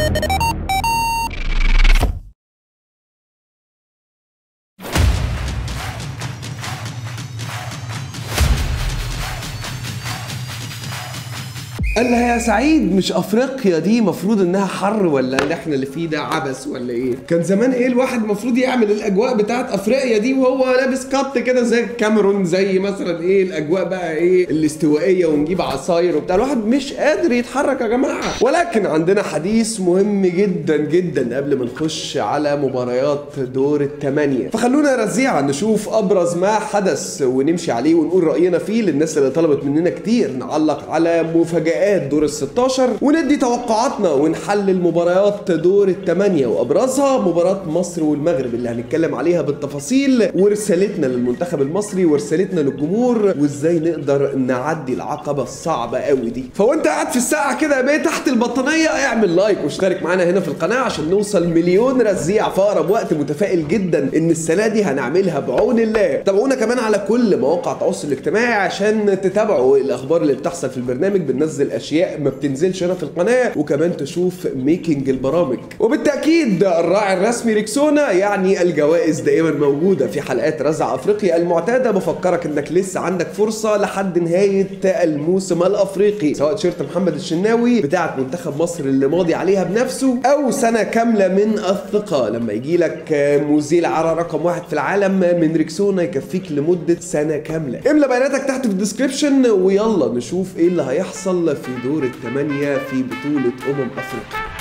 قال لها يا سعيد مش افريقيا دي مفروض انها حر ولا اللي احنا اللي فيه ده عبث ولا ايه كان زمان ايه الواحد المفروض يعمل الاجواء بتاعت افريقيا دي وهو لابس كات كده زي الكاميرون زي مثلا ايه الاجواء بقى ايه الاستوائيه ونجيب عصاير وبتاع الواحد مش قادر يتحرك يا جماعه ولكن عندنا حديث مهم جدا جدا قبل ما نخش على مباريات دور الثمانيه فخلونا رزيعا نشوف ابرز ما حدث ونمشي عليه ونقول راينا فيه للناس اللي طلبت مننا كتير نعلق على مفاجآت دور ال 16 وندي توقعاتنا ونحلل مباريات دور الثمانية وأبرزها مباراة مصر والمغرب اللي هنتكلم عليها بالتفاصيل ورسالتنا للمنتخب المصري ورسالتنا للجمهور وازاي نقدر نعدي العقبة الصعبة قوي دي فوانت قاعد في الساعة كده بيه تحت البطانية اعمل لايك واشترك معانا هنا في القناة عشان نوصل مليون رزيع في أقرب وقت متفائل جدا إن السنة دي هنعملها بعون الله تابعونا كمان على كل مواقع التواصل الاجتماعي عشان تتابعوا الأخبار اللي بتحصل في البرنامج بننزل اشياء ما بتنزلش هنا في القناه وكمان تشوف ميكنج البرامج وبالتاكيد الراعي الرسمي ريكسونا يعني الجوائز دائما موجوده في حلقات رزع افريقيا المعتاده بفكرك انك لسه عندك فرصه لحد نهايه الموسم الافريقي سواء تيشيرت محمد الشناوي بتاعه منتخب مصر اللي ماضي عليها بنفسه او سنه كامله من الثقه لما يجي لك مزيل عرى رقم واحد في العالم من ريكسونا يكفيك لمده سنه كامله املى بياناتك تحت في الديسكربشن ويلا نشوف ايه اللي هيحصل في دور الثمانية في بطولة أمم أفريقيا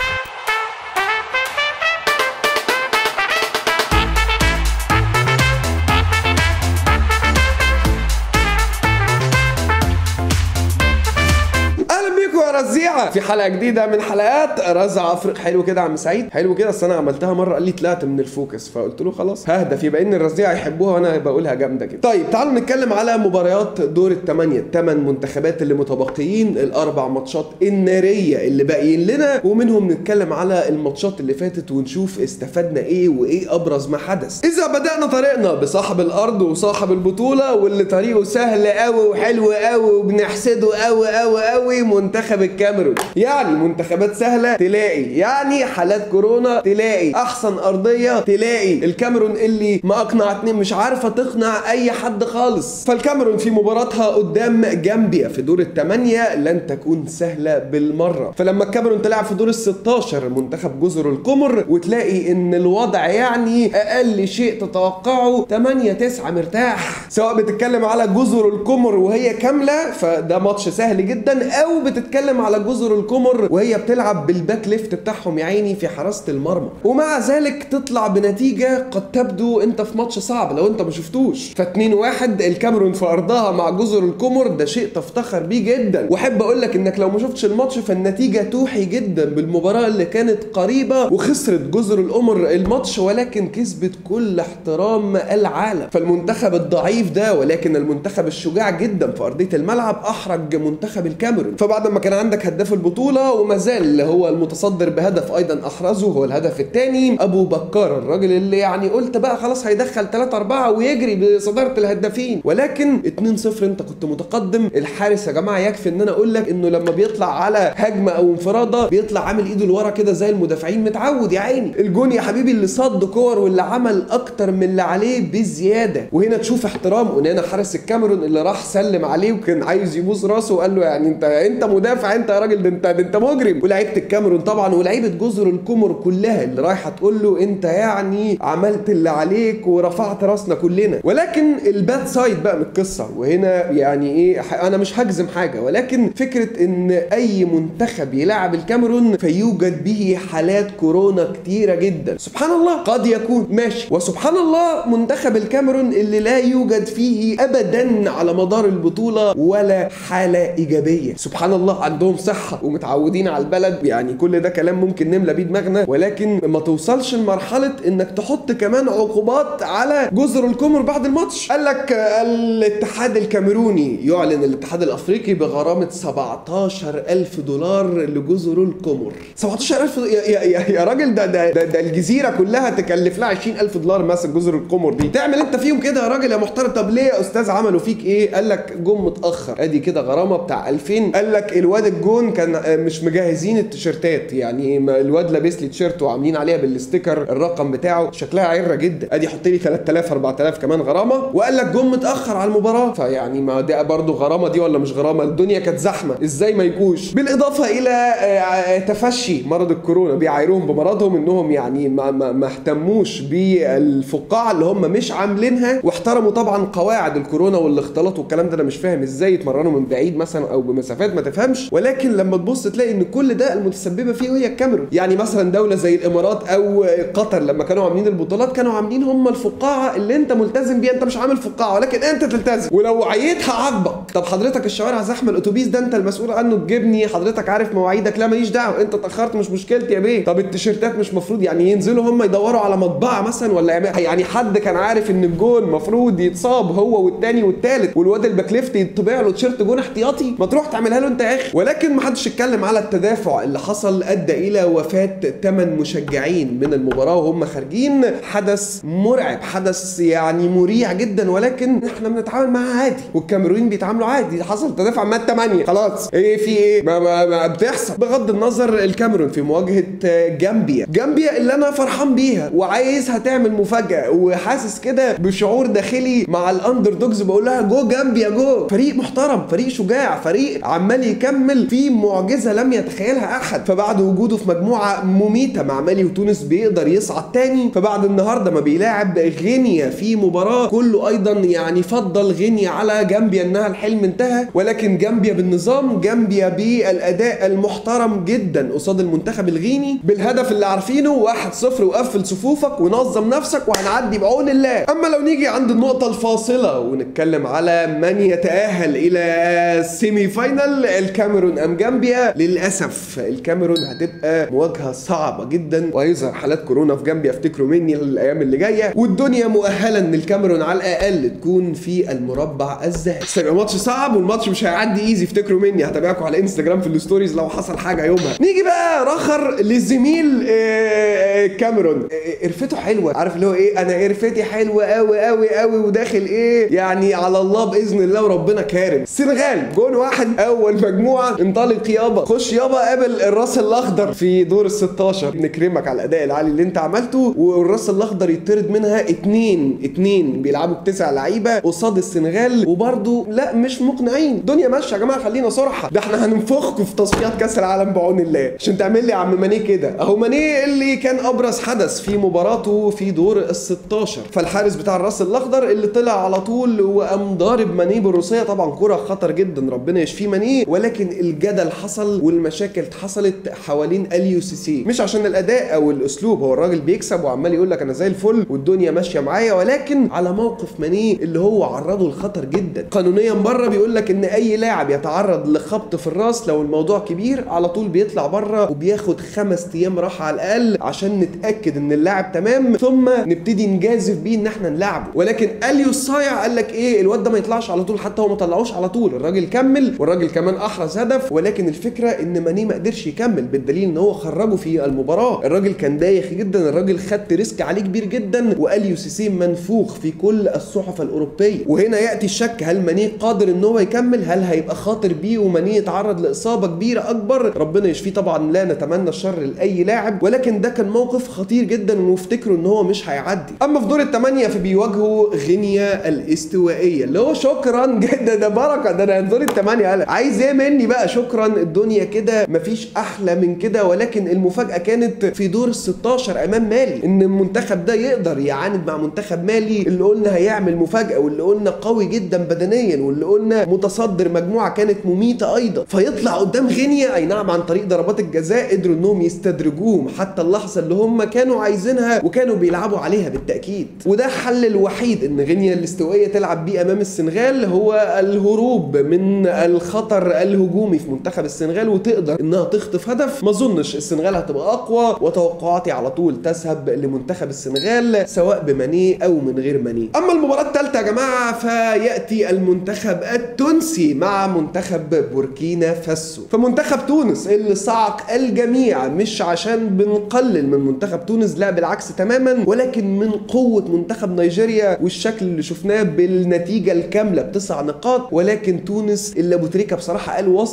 رزيعه في حلقه جديده من حلقات رزع افريقيا حلو كده يا عم سعيد حلو كده اصل انا عملتها مره قال لي طلعت من الفوكس فقلت له خلاص ههدى يبقى ان الرزيعه يحبوها وانا بقولها جامده كده طيب تعالوا نتكلم على مباريات دور الثمانيه الثمان منتخبات اللي متبقيين الاربع ماتشات الناريه اللي باقيين لنا ومنهم نتكلم على الماتشات اللي فاتت ونشوف استفدنا ايه وايه ابرز ما حدث اذا بدانا طريقنا بصاحب الارض وصاحب البطوله واللي طريقه سهل قوي وحلو قوي وبنحسده قوي قوي قوي منتخب الكاميرون يعني منتخبات سهله تلاقي يعني حالات كورونا تلاقي احسن ارضيه تلاقي الكاميرون اللي ما اقنعتني مش عارفه تقنع اي حد خالص فالكاميرون في مباراتها قدام جامبيا في دور الثمانيه لن تكون سهله بالمره فلما الكاميرون تلعب في دور ال 16 منتخب جزر القمر وتلاقي ان الوضع يعني اقل شيء تتوقعه 8 9 مرتاح سواء بتتكلم على جزر القمر وهي كامله فده ماتش سهل جدا او بتتكلم على جزر القمر وهي بتلعب بالباك ليفت بتاعهم يا عيني في حراسه المرمى ومع ذلك تطلع بنتيجه قد تبدو انت في ماتش صعب لو انت ما شفتوش ف 2 1 الكاميرون في ارضها مع جزر القمر ده شيء تفتخر بيه جدا واحب اقول لك انك لو ما شفتش الماتش فالنتيجه توحي جدا بالمباراه اللي كانت قريبه وخسرت جزر القمر الماتش ولكن كسبت كل احترام العالم فالمنتخب الضعيف ده ولكن المنتخب الشجاع جدا في ارضيه الملعب احرج منتخب الكاميرون فبعد ما كان عندك هداف البطوله وما زال هو المتصدر بهدف ايضا احرزه هو الهدف الثاني ابو بكر الراجل اللي يعني قلت بقى خلاص هيدخل 3 4 ويجري بصداره الهدافين ولكن 2-0 انت كنت متقدم الحارس يا جماعه يكفي ان انا اقول لك انه لما بيطلع على هجمه او انفراده بيطلع عامل ايده لورا كده زي المدافعين متعود يا عيني الجون يا حبيبي اللي صد كور واللي عمل اكتر من اللي عليه بزياده وهنا تشوف احترام ونانا حارس الكاميرون اللي راح سلم عليه وكان عايز يبوس راسه وقال له يعني انت انت مدافع انت يا راجل ده انت ده انت مجرم ولعيبه الكاميرون طبعا ولعيبه جزر القمر كلها اللي رايحه تقول له انت يعني عملت اللي عليك ورفعت راسنا كلنا ولكن الباد سايد بقى من القصه وهنا يعني ايه انا مش هجزم حاجه ولكن فكره ان اي منتخب يلعب الكاميرون فيوجد به حالات كورونا كتيره جدا سبحان الله قد يكون ماشي وسبحان الله منتخب الكاميرون اللي لا يوجد فيه ابدا على مدار البطوله ولا حاله ايجابيه سبحان الله عندهم صحه ومتعودين على البلد يعني كل ده كلام ممكن نملى بيه دماغنا ولكن ما توصلش لمرحله انك تحط كمان عقوبات على جزر القمر بعد الماتش قال لك الاتحاد الكاميروني يعلن الاتحاد الافريقي بغرامه 17000 دولار لجزر القمر 17000 يا, يا, يا, يا راجل ده ده, ده ده الجزيره كلها تكلف لها 20000 دولار مثلا جزر القمر دي تعمل انت فيهم كده يا راجل يا محترم طب ليه يا استاذ عملوا فيك ايه قال لك جم متاخر ادي كده غرامه بتاع 2000 قال لك الواد الجون كان آه، مش مجهزين التيشيرتات يعني ما الواد لابس لي تيشيرت وعاملين عليها بالستيكر الرقم بتاعه شكلها عره جدا ادي حط لي 3000 4000 كمان غرامه وقال لك جم متاخر على المباراه فيعني ما ده برضه غرامه دي ولا مش غرامه الدنيا كانت زحمه ازاي ما يجوش بالاضافه الى آه، آه، تفشي مرض الكورونا بيعايروهم بمرضهم انهم يعني ما ما, ما اهتموش بالفقاعه اللي هم مش عاملينها واحترموا طبعا قواعد الكورونا والاختلاط والكلام ده انا مش فاهم ازاي يتمرنوا من بعيد مثلا او بمسافات ما تفهمش ولكن لما تبص تلاقي ان كل ده المتسببه فيه هي الكاميرون يعني مثلا دوله زي الامارات او قطر لما كانوا عاملين البطولات كانوا عاملين هم الفقاعه اللي انت ملتزم بيها انت مش عامل فقاعه ولكن انت تلتزم ولو عييت هعاقبك طب حضرتك الشوارع زحمه الاتوبيس ده انت المسؤول عنه تجيبني حضرتك عارف مواعيدك لا ماليش دعوه انت اتاخرت مش مشكلتي يا بيه طب التيشيرتات مش مفروض يعني ينزلوا هم يدوروا على مطبعه مثلا ولا يعمل- يعني حد كان عارف ان الجون مفروض يتصاب هو والتاني والتالت والواد الباك ليفت يطبع له تيشيرت جون احتياطي ما تروح تعملها له انت يا اخي ولكن ما حدش اتكلم على التدافع اللي حصل ادى الى وفاه 8 مشجعين من المباراه وهم خارجين حدث مرعب حدث يعني مريع جدا ولكن احنا بنتعامل معاه عادي والكاميرونيين بيتعاملوا عادي حصل تدافع مات 8 خلاص ايه في ايه ما, ما, ما بتحصل بغض النظر الكاميرون في مواجهه آه، جامبيا جامبيا اللي انا فرحان بيها وعايزها تعمل مفاجاه وحاسس كده بشعور داخلي مع الاندر دوجز بقول لها جو جامبيا جو فريق محترم فريق شجاع فريق عمال يكمل في معجزه لم يتخيلها احد فبعد وجوده في مجموعه مميته مع مالي وتونس بيقدر يصعد تاني فبعد النهارده ما بيلاعب غينيا في مباراه كله ايضا يعني فضل غينيا على جامبيا انها الحلم انتهى ولكن جامبيا بالنظام جامبيا بالاداء المحترم جدا قصاد المنتخب الغيني بالهدف اللي عارفينه 1-0 وقفل صفوفك ونظم نفسك وهنعدي بعون الله اما لو نيجي عند النقطه الفاصله ونتكلم على من يتاهل الى السيمي فاينل الكاميرون ام جامبيا للاسف الكاميرون هتبقى مواجهه صعبه جدا وهيظهر حالات كورونا في جامبيا افتكروا مني الايام اللي جايه والدنيا مؤهله ان الكاميرون على الاقل تكون في المربع الذهبي بس هيبقى ماتش صعب والماتش مش هيعدي ايزي افتكروا مني هتابعكم على انستجرام في الستوريز لو حصل حاجه يومها نيجي بقى رخر للزميل آه، آه، كاميرون آه، قرفته حلوه عارف اللي هو ايه انا قرفتي حلوه قوي قوي قوي وداخل ايه يعني على الله باذن الله وربنا كارم السنغال جون واحد اول مجموعه انطلق يابا خش يابا قابل الراس الاخضر في دور ال 16 نكرمك على الاداء العالي اللي انت عملته والراس الاخضر يطرد منها اتنين اتنين بيلعبوا بتسع لعيبه قصاد السنغال وبرده لا مش مقنعين الدنيا ماشيه يا جماعه خلينا صراحه ده احنا هننفخكم في تصفيات كاس العالم بعون الله عشان تعمل لي يا عم ماني كده اهو ماني اللي كان ابرز حدث في مباراته في دور ال 16 فالحارس بتاع الراس الاخضر اللي طلع على طول وقام ضارب ماني بالروسيه طبعا كره خطر جدا ربنا يشفيه ماني ولكن الجدل حصل والمشاكل حصلت حوالين اليو سي سي مش عشان الاداء او الاسلوب هو الراجل بيكسب وعمال يقول لك انا زي الفل والدنيا ماشيه معايا ولكن على موقف ماني اللي هو عرضه لخطر جدا قانونيا بره بيقول لك ان اي لاعب يتعرض لخبط في الراس لو الموضوع كبير على طول بيطلع بره وبياخد خمس ايام راحه على الاقل عشان نتاكد ان اللاعب تمام ثم نبتدي نجازف بيه ان احنا نلعبه ولكن اليو الصايع قال لك ايه الواد ده ما يطلعش على طول حتى هو ما طلعوش على طول الراجل كمل والراجل كمان احرز هدف ولكن الفكره ان ماني ما قدرش يكمل بالدليل ان هو خرجه في المباراه الراجل كان دايخ جدا الراجل خد ريسك عليه كبير جدا واليو سي سي منفوخ في كل الصحف الاوروبيه وهنا ياتي الشك هل ماني قادر ان هو يكمل هل هيبقى خاطر بيه وماني يتعرض لاصابه كبيره اكبر ربنا يشفيه طبعا لا نتمنى الشر لاي لاعب ولكن ده كان موقف خطير جدا وافتكروا ان هو مش هيعدي اما في دور الثمانيه فبيواجهوا غينيا الاستوائيه اللي هو شكرا جدا ده بركه ده انا دور الثمانيه قال عايز ايه مني بقى شكرا الدنيا كده مفيش احلى من كده ولكن المفاجاه كانت في دور ال 16 امام مالي ان المنتخب ده يقدر يعاند مع منتخب مالي اللي قلنا هيعمل مفاجاه واللي قلنا قوي جدا بدنيا واللي قلنا متصدر مجموعه كانت مميته ايضا فيطلع قدام غينيا اي نعم عن طريق ضربات الجزاء قدروا انهم يستدرجوهم حتى اللحظه اللي هم كانوا عايزينها وكانوا بيلعبوا عليها بالتاكيد وده الحل الوحيد ان غينيا الاستوائيه تلعب بيه امام السنغال هو الهروب من الخطر الهجومي في منتخب السنغال وتقدر انها تخطف هدف ما اظنش السنغال هتبقى اقوى وتوقعاتي على طول تذهب لمنتخب السنغال سواء بماني او من غير ماني اما المباراه الثالثه يا جماعه فياتي المنتخب التونسي مع منتخب بوركينا فاسو فمنتخب تونس اللي صعق الجميع مش عشان بنقلل من منتخب تونس لا بالعكس تماما ولكن من قوه منتخب نيجيريا والشكل اللي شفناه بالنتيجه الكامله بتسع نقاط ولكن تونس اللي ابو تريكه بصراحه قال وصف ما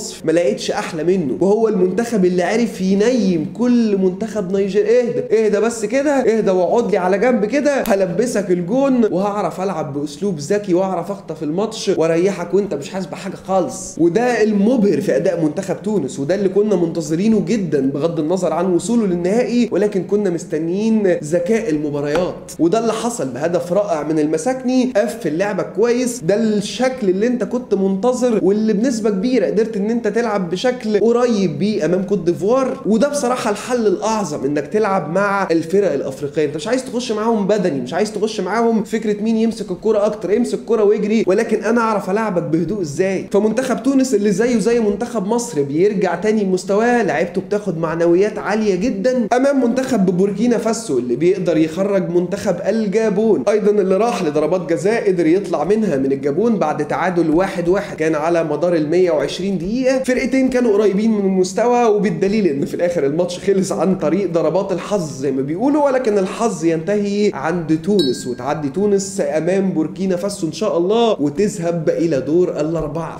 بقتش احلى منه وهو المنتخب اللي عرف ينيم كل منتخب نيجيريا اهدى اهدى بس كده اهدى واقعد لي على جنب كده هلبسك الجون وهعرف العب باسلوب ذكي واعرف اخطف الماتش واريحك وانت مش حاسس بحاجه خالص وده المبهر في اداء منتخب تونس وده اللي كنا منتظرينه جدا بغض النظر عن وصوله للنهائي ولكن كنا مستنيين ذكاء المباريات وده اللي حصل بهدف رائع من المساكني قفل لعبك كويس ده الشكل اللي انت كنت منتظر واللي بنسبه كبيره قدرت ان انت تلعب بشكل قريب بيه امام كوت ديفوار وده بصراحه الحل الاعظم انك تلعب مع الفرق الافريقيه انت مش عايز تخش معاهم بدني مش عايز تخش معاهم فكره مين يمسك الكوره اكتر امسك الكوره واجري ولكن انا اعرف العبك بهدوء ازاي فمنتخب تونس اللي زيه زي منتخب مصر بيرجع تاني لمستواه لعيبته بتاخد معنويات عاليه جدا امام منتخب بوركينا فاسو اللي بيقدر يخرج منتخب الجابون ايضا اللي راح لضربات جزاء قدر يطلع منها من الجابون بعد تعادل واحد واحد كان على مدار ال 120 دقيقه فرقتين كانوا قريبين من المستوى وبالدليل ان في الاخر الماتش خلص عن طريق ضربات الحظ زي ما بيقولوا ولكن الحظ ينتهي عند تونس وتعدي تونس امام بوركينا فاسو ان شاء الله وتذهب الى دور الاربعه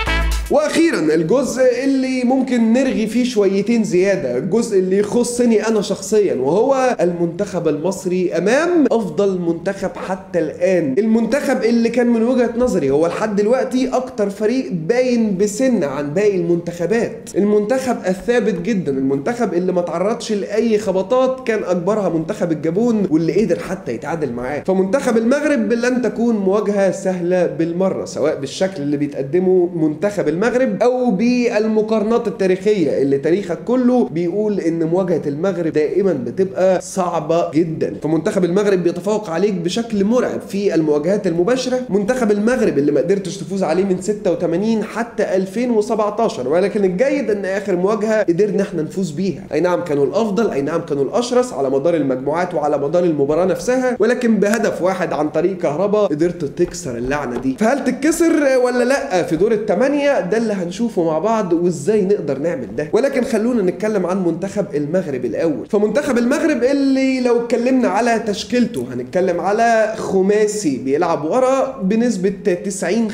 واخيرا الجزء اللي ممكن نرغي فيه شويتين زياده الجزء اللي يخصني انا شخصيا وهو المنتخب المصري امام افضل منتخب حتى الان المنتخب اللي كان من وجهه نظري هو لحد دلوقتي اكتر فريق باين بسن عن باقي المنتخبات المنتخب الثابت جدا المنتخب اللي ما تعرضش لاي خبطات كان اكبرها منتخب الجابون واللي قدر حتى يتعادل معاه فمنتخب المغرب لن تكون مواجهه سهله بالمره سواء بالشكل اللي بيتقدمه منتخب المغرب او بالمقارنات التاريخيه اللي تاريخك كله بيقول ان مواجهه المغرب دائما بتبقى صعبه جدا فمنتخب المغرب بيتفوق عليك بشكل مرعب في المواجهات المباشره منتخب المغرب اللي ما قدرتش تفوز عليه من 86 حتى 2017 ولكن الجيد ان اخر مواجهه قدرنا احنا نفوز بيها اي نعم كانوا الافضل اي نعم كانوا الاشرس على مدار المجموعات وعلى مدار المباراه نفسها ولكن بهدف واحد عن طريق كهربا قدرت تكسر اللعنه دي فهل تتكسر ولا لا في دور الثمانيه ده اللي هنشوفه مع بعض وازاي نقدر نعمل ده ولكن خلونا نتكلم عن منتخب المغرب الاول فمنتخب المغرب اللي لو اتكلمنا على تشكيلته هنتكلم على خماسي بيلعب ورا بنسبه 90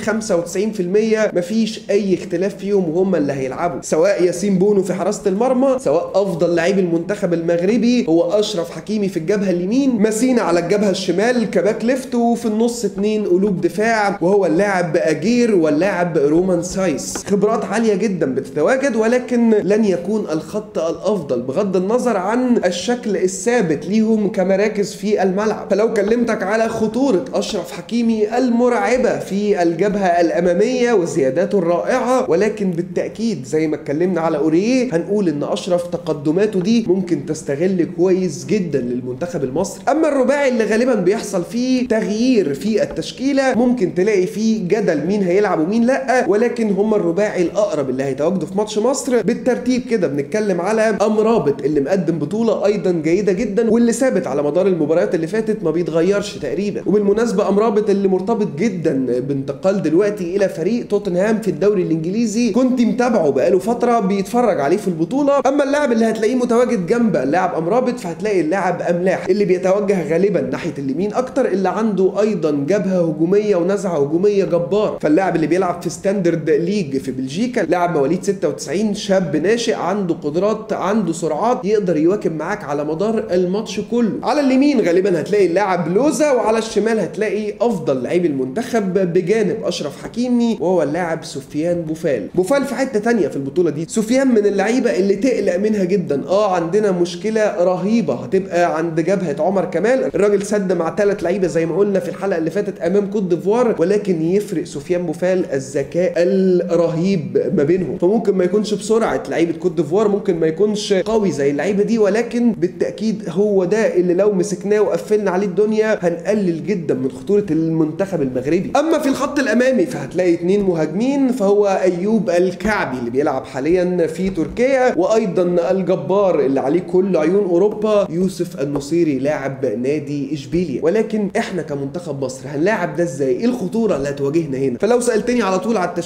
95% مفيش اي اختلاف فيهم وهم اللي هيلعبوا سواء ياسين بونو في حراسه المرمى سواء افضل لعيب المنتخب المغربي هو اشرف حكيمي في الجبهه اليمين ماسينا على الجبهه الشمال كباك ليفت وفي النص اتنين قلوب دفاع وهو اللاعب اجير واللاعب رومان سايس خبرات عاليه جدا بتتواجد ولكن لن يكون الخط الافضل بغض النظر عن الشكل الثابت ليهم كمراكز في الملعب فلو كلمتك على خطوره اشرف حكيمي المرعبه في الجبهه الاماميه وزياداته الرائعه ولكن بالتاكيد زي ما اتكلمنا على اوريه هنقول ان اشرف تقدماته دي ممكن تستغل كويس جدا للمنتخب المصري اما الرباعي اللي غالبا بيحصل فيه تغيير في التشكيله ممكن تلاقي فيه جدل مين هيلعب ومين لا ولكن هم الرباعي الاقرب اللي هيتواجدوا في ماتش مصر بالترتيب كده بنتكلم على امرابط اللي مقدم بطوله ايضا جيده جدا واللي ثابت على مدار المباريات اللي فاتت ما بيتغيرش تقريبا وبالمناسبه امرابط اللي مرتبط جدا بانتقال دلوقتي الى فريق توتنهام في الدوري الانجليزي كنت متابعه بقاله فتره بيتفرج عليه في البطوله اما اللاعب اللي هتلاقيه متواجد جنب اللاعب امرابط فهتلاقي اللاعب املاح اللي بيتوجه غالبا ناحيه اليمين اكتر اللي عنده ايضا جبهه هجوميه ونزعه هجوميه جبار فاللاعب اللي بيلعب في ستاندرد ليج في بلجيكا لاعب مواليد 96 شاب ناشئ عنده قدرات عنده سرعات يقدر يواكب معاك على مدار الماتش كله على اليمين غالبا هتلاقي اللاعب لوزا وعلى الشمال هتلاقي افضل لعيب المنتخب بجانب اشرف حكيمي وهو اللاعب سفيان بوفال بوفال في حته تانية في البطوله دي سفيان من اللعيبه اللي تقلق منها جدا اه عندنا مشكله رهيبه هتبقى عند جبهه عمر كمال الراجل سد مع ثلاث لعيبه زي ما قلنا في الحلقه اللي فاتت امام كوت ديفوار ولكن يفرق سفيان بوفال الذكاء الرهيب ما بينهم فممكن ما يكونش بسرعه لعيبه كوت ديفوار ممكن ما يكونش قوي زي اللعيبه دي ولكن بالتاكيد هو ده اللي لو مسكناه وقفلنا عليه الدنيا هنقلل جدا من خطوره المنتخب المغربي اما في الخط الامامي فهتلاقي اتنين مهاجمين فهو ايوب الكعبي اللي بيلعب حاليا في تركيا وايضا الجبار اللي عليه كل عيون اوروبا يوسف النصيري لاعب نادي اشبيليا ولكن احنا كمنتخب مصر هنلاعب ده ازاي ايه الخطوره اللي هتواجهنا هنا فلو سالتني على طول على التشكيل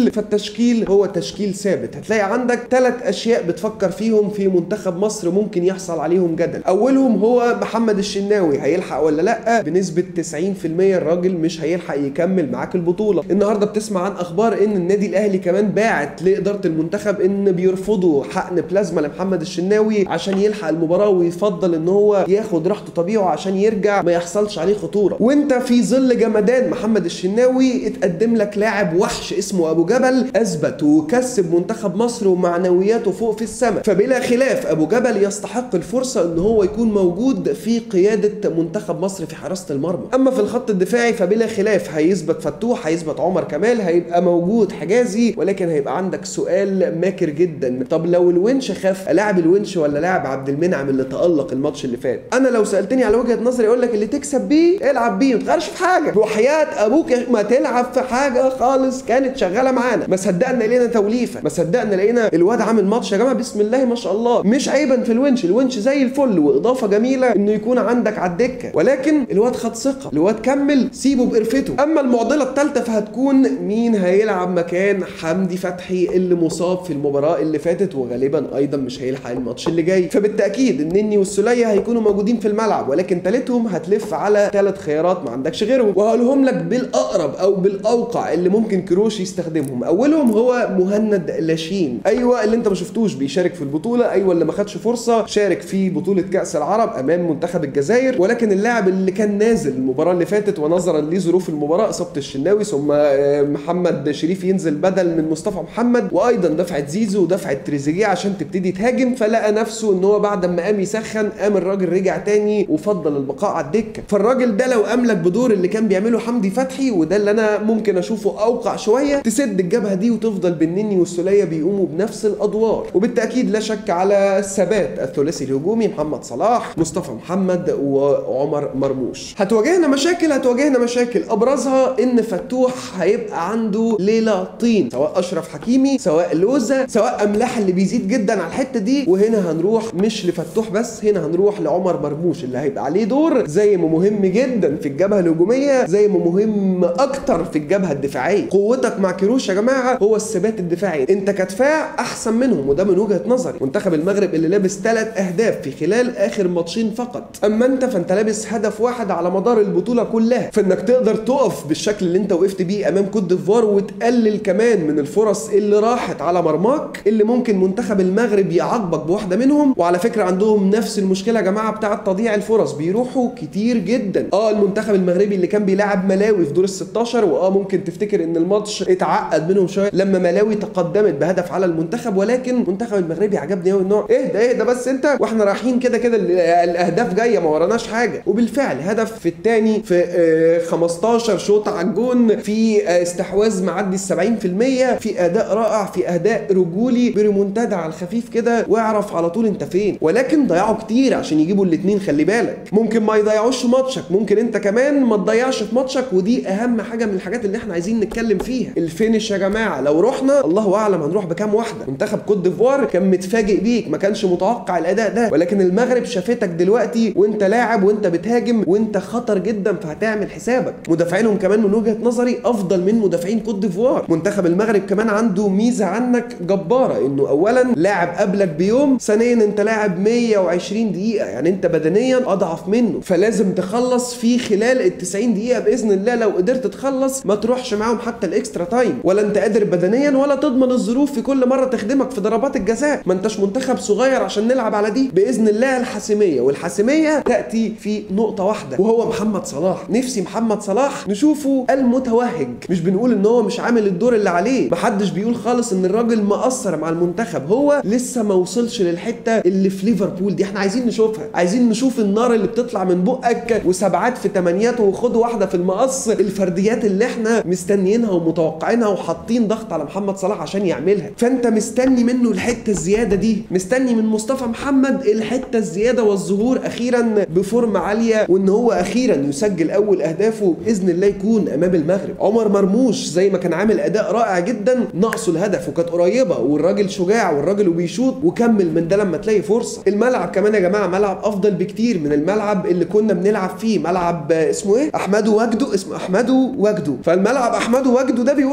التشكيل فالتشكيل هو تشكيل ثابت هتلاقي عندك ثلاث اشياء بتفكر فيهم في منتخب مصر ممكن يحصل عليهم جدل اولهم هو محمد الشناوي هيلحق ولا لا بنسبه 90% الراجل مش هيلحق يكمل معاك البطوله النهارده بتسمع عن اخبار ان النادي الاهلي كمان باعت لاداره المنتخب ان بيرفضوا حقن بلازما لمحمد الشناوي عشان يلحق المباراه ويفضل ان هو ياخد راحته طبيعي عشان يرجع ما يحصلش عليه خطوره وانت في ظل جمدان محمد الشناوي اتقدم لك لاعب وحش اسمه ابو جبل اثبت وكسب منتخب مصر ومعنوياته فوق في السماء فبلا خلاف ابو جبل يستحق الفرصه ان هو يكون موجود في قياده منتخب مصر في حراسه المرمى اما في الخط الدفاعي فبلا خلاف هيثبت فتوح هيثبت عمر كمال هيبقى موجود حجازي ولكن هيبقى عندك سؤال ماكر جدا طب لو الونش خاف لاعب الونش ولا لاعب عبد المنعم اللي تالق الماتش اللي فات انا لو سالتني على وجهه نظري اقول لك اللي تكسب بيه العب بيه ما تغيرش في حاجه وحياه ابوك ما تلعب في حاجه خالص كانت شغاله معانا ما صدقنا لقينا توليفه ما صدقنا لقينا الواد عامل ماتش يا جماعه بسم الله ما شاء الله مش عيبا في الونش الونش زي الفل واضافه جميله انه يكون عندك على الدكه ولكن الواد خد ثقه الواد كمل سيبه بقرفته اما المعضله الثالثه فهتكون مين هيلعب مكان حمدي فتحي اللي مصاب في المباراه اللي فاتت وغالبا ايضا مش هيلحق الماتش اللي جاي فبالتاكيد النني والسوليه هيكونوا موجودين في الملعب ولكن ثالثهم هتلف على ثلاث خيارات ما عندكش غيرهم وهقولهم لك بالاقرب او بالاوقع اللي ممكن كروش يستخدمهم اولهم هو مهند لاشين ايوه اللي انت ما شفتوش بيشارك في البطوله ايوه اللي ما خدش فرصه شارك في بطوله كاس العرب امام منتخب الجزائر ولكن اللاعب اللي كان نازل المباراه اللي فاتت ونظرا لظروف المباراه اصابه الشناوي ثم آه، محمد شريف ينزل بدل من مصطفى محمد وايضا دفعه زيزو ودفعه تريزيجيه عشان تبتدي تهاجم فلقى نفسه ان هو بعد ما قام يسخن قام الراجل رجع تاني وفضل البقاء على الدكه فالراجل ده لو املك بدور اللي كان بيعمله حمدي فتحي وده اللي انا ممكن اشوفه اوقع شويه تسد الجبهه دي وتفضل بالنني والسوليه بيقوموا بنفس الادوار وبالتاكيد لا شك على ثبات الثلاثي الهجومي محمد صلاح مصطفى محمد وعمر مرموش هتواجهنا مشاكل هتواجهنا مشاكل ابرزها ان فتوح هيبقى عنده ليله طين سواء اشرف حكيمي سواء لوزه سواء املاح اللي بيزيد جدا على الحته دي وهنا هنروح مش لفتوح بس هنا هنروح لعمر مرموش اللي هيبقى عليه دور زي ما مهم جدا في الجبهه الهجوميه زي ما مهم اكتر في الجبهه الدفاعيه قوتك مع كيروش يا جماعه هو الثبات الدفاعي انت كدفاع احسن منهم وده من وجهه نظري منتخب المغرب اللي لابس ثلاث اهداف في خلال اخر ماتشين فقط اما انت فانت لابس هدف واحد على مدار البطوله كلها فانك تقدر تقف بالشكل اللي انت وقفت بيه امام كوت ديفوار وتقلل كمان من الفرص اللي راحت على مرماك اللي ممكن منتخب المغرب يعاقبك بواحده منهم وعلى فكره عندهم نفس المشكله يا جماعه بتاعه تضييع الفرص بيروحوا كتير جدا اه المنتخب المغربي اللي كان بيلعب ملاوي في دور ال 16 واه ممكن تفتكر ان الماتش اتعقد منهم شويه لما ملاوي تقدمت بهدف على المنتخب ولكن المنتخب المغربي عجبني قوي النوع اهدى اهدى بس انت واحنا رايحين كده كده ال- الاهداف جايه ما وراناش حاجه وبالفعل هدف في الثاني في آه، 15 شوط على الجون في آه، استحواذ معدي ال 70% في اداء رائع في اداء رجولي بريمونتادا على الخفيف كده واعرف على طول انت فين ولكن ضيعوا كتير عشان يجيبوا الاثنين خلي بالك ممكن ما يضيعوش في ماتشك ممكن انت كمان ما تضيعش في ماتشك ودي اهم حاجه من الحاجات اللي احنا عايزين نتكلم فيها الفينش يا جماعه لو رحنا الله اعلم هنروح بكام واحده منتخب كوت ديفوار كان متفاجئ بيك ما كانش متوقع الاداء ده ولكن المغرب شافتك دلوقتي وانت لاعب وانت بتهاجم وانت خطر جدا فهتعمل حسابك مدافعينهم كمان من وجهه نظري افضل من مدافعين كوت ديفوار منتخب المغرب كمان عنده ميزه عنك جباره انه اولا لاعب قبلك بيوم ثانيا انت لاعب 120 دقيقه يعني انت بدنيا اضعف منه فلازم تخلص في خلال ال 90 دقيقه باذن الله لو قدرت تخلص ما تروحش معاهم حتى الاكسترا تايم ولا انت قادر بدنيا ولا تضمن الظروف في كل مره تخدمك في ضربات الجزاء ما انتش منتخب صغير عشان نلعب على دي باذن الله الحاسميه والحاسميه تاتي في نقطه واحده وهو محمد صلاح نفسي محمد صلاح نشوفه المتوهج مش بنقول ان هو مش عامل الدور اللي عليه محدش بيقول خالص ان الراجل مقصر مع المنتخب هو لسه ما وصلش للحته اللي في ليفربول دي احنا عايزين نشوفها عايزين نشوف النار اللي بتطلع من بقك وسبعات في تمانيات وخد واحده في المقص الفرديات اللي احنا مستنيينها ومتوقعينها وحاطين ضغط على محمد صلاح عشان يعملها فانت مستني منه الحته الزياده دي مستني من مصطفى محمد الحته الزياده والظهور اخيرا بفورم عاليه وان هو اخيرا يسجل اول اهدافه باذن الله يكون امام المغرب عمر مرموش زي ما كان عامل اداء رائع جدا ناقصه الهدف وكانت قريبه والراجل شجاع والراجل وبيشوط وكمل من ده لما تلاقي فرصه الملعب كمان يا جماعه ملعب افضل بكتير من الملعب اللي كنا بنلعب فيه ملعب آه، اسمه ايه احمدو وجدو اسمه احمدو وجدو فالملعب احمدو وجدو ده بيقولوا ان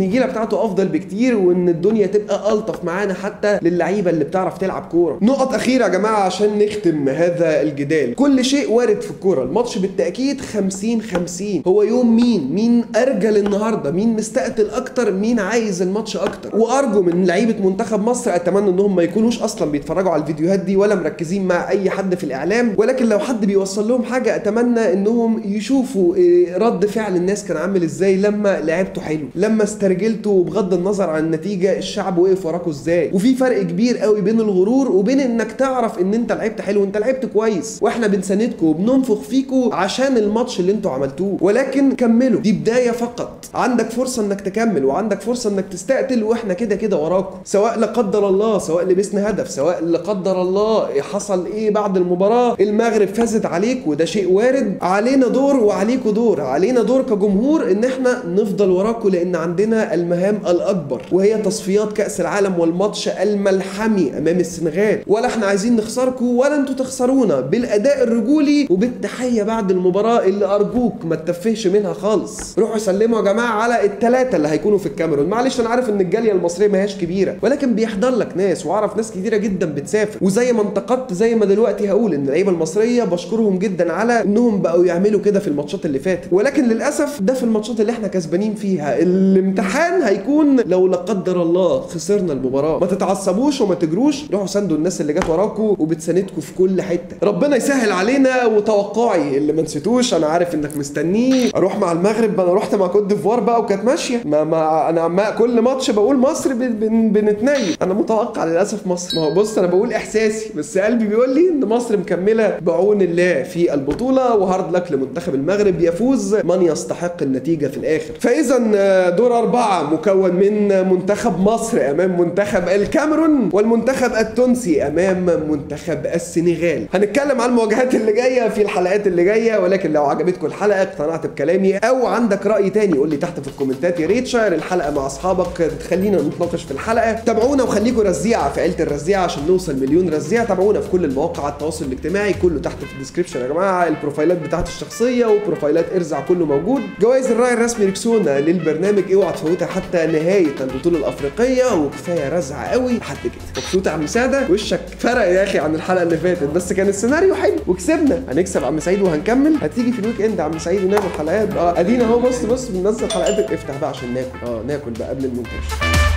النجيله بتاعته افضل بكتير وان الدنيا تبقى الطف معانا حتى للعيبه اللي بتعرف تلعب كوره نقط اخيره يا جماعه عشان نختم هذا الجدال كل شيء وارد في الكوره الماتش بالتاكيد 50 50 هو يوم مين مين ارجل النهارده مين مستقتل اكتر مين عايز الماتش اكتر وارجو من لعيبه منتخب مصر اتمنى انهم ما يكونوش اصلا بيتفرجوا على الفيديوهات دي ولا مركزين مع اي حد في الاعلام ولكن لو حد بيوصل لهم حاجه اتمنى انهم يشوفوا إيه، رد فعل الناس كان عامل ازاي لما لعبتوا حلو لما استرجلتوا بغض النظر عن النتيجه الشعب وقف وراكوا ازاي وفي فرق كبير قوي بين الغرور وبين انك تعرف ان انت لعبت حلو انت لعبت كويس واحنا بنساندكم وبننفخ فيكم عشان الماتش اللي انتوا عملتوه ولكن كملوا دي بدايه فقط عندك فرصه انك تكمل وعندك فرصه انك تستقتل واحنا كده كده وراكم سواء لا قدر الله سواء لبسنا هدف سواء لا قدر الله حصل ايه بعد المباراه المغرب فازت عليك وده شيء وارد علينا دور وعليكوا دور علينا دور كجمهور ان احنا نفضل وراكم لان عندنا المهام الاكبر وهي تصفيات كاس العالم والماتش الملحمي امام السنغال ولا احنا عايزين نخسركم ولا انتوا تخسرونا بالاداء الرجولي وبالتحيه بعد المباراه اللي ارجوك ما تتفهش منها خالص روحوا سلموا يا جماعه على الثلاثه اللي هيكونوا في الكاميرون معلش انا عارف ان الجاليه المصريه ما هياش كبيره ولكن بيحضر لك ناس واعرف ناس كتيره جدا بتسافر وزي ما انتقدت زي ما دلوقتي هقول ان اللعيبه المصريه بشكرهم جدا على انهم بقوا يعملوا كده في الماتشات اللي فاتت ولكن للاسف ده في الماتشات اللي احنا كسبانين فيها الامتحان هيكون لو لا قدر الله خسرنا المباراه ما تتعصبوش وما تجروش روحوا ساندوا الناس اللي جت وراكم وبتساندكم في كل حته ربنا يسهل علينا وتوقعي اللي ما نسيتوش انا عارف انك مستنيه اروح مع المغرب انا رحت مع كوت ديفوار بقى وكانت ماشيه ما, ما انا ما كل ماتش بقول مصر بن- بن- بنتنيل انا متوقع للاسف مصر ما هو بص انا بقول احساسي بس قلبي بيقول لي ان مصر مكمله بعون الله في البطوله وهارد لك لمنتخب المغرب يفوز من يستحق النتيجه في الاخر فاذا آه، دور اربعه مكون من منتخب مصر امام منتخب الكاميرون والمنتخب التونسي امام منتخب السنغال هنتكلم عن المواجهات اللي جايه في الحلقات اللي جايه ولكن لو عجبتكم الحلقه اقتنعت بكلامي او عندك راي تاني قول لي تحت في الكومنتات يا ريت شير الحلقه مع اصحابك تخلينا نتناقش في الحلقه تابعونا وخليكم رزيعه في عيله الرزيعه عشان نوصل مليون رزيعه تابعونا في كل المواقع التواصل الاجتماعي كله تحت في الديسكربشن يا جماعه البروفايلات بتاعتي الشخصيه وبروفايلات ارزع كله موجود جوائز الراعي الرسمي ريكسونا للبرنامج اوعى تفوتها حتى نهايه البطوله الافريقيه وكفايه رزع قوي لحد كده مبسوط يا عم ساده وشك فرق يا اخي عن الحلقه اللي فاتت بس كان السيناريو حلو وكسبنا هنكسب عم سعيد وهنكمل هتيجي في الويك اند يا عم سعيد ونعمل حلقات اه ادينا اهو بص بص بننزل حلقات افتح بقى عشان ناكل اه ناكل بقى قبل المونتاج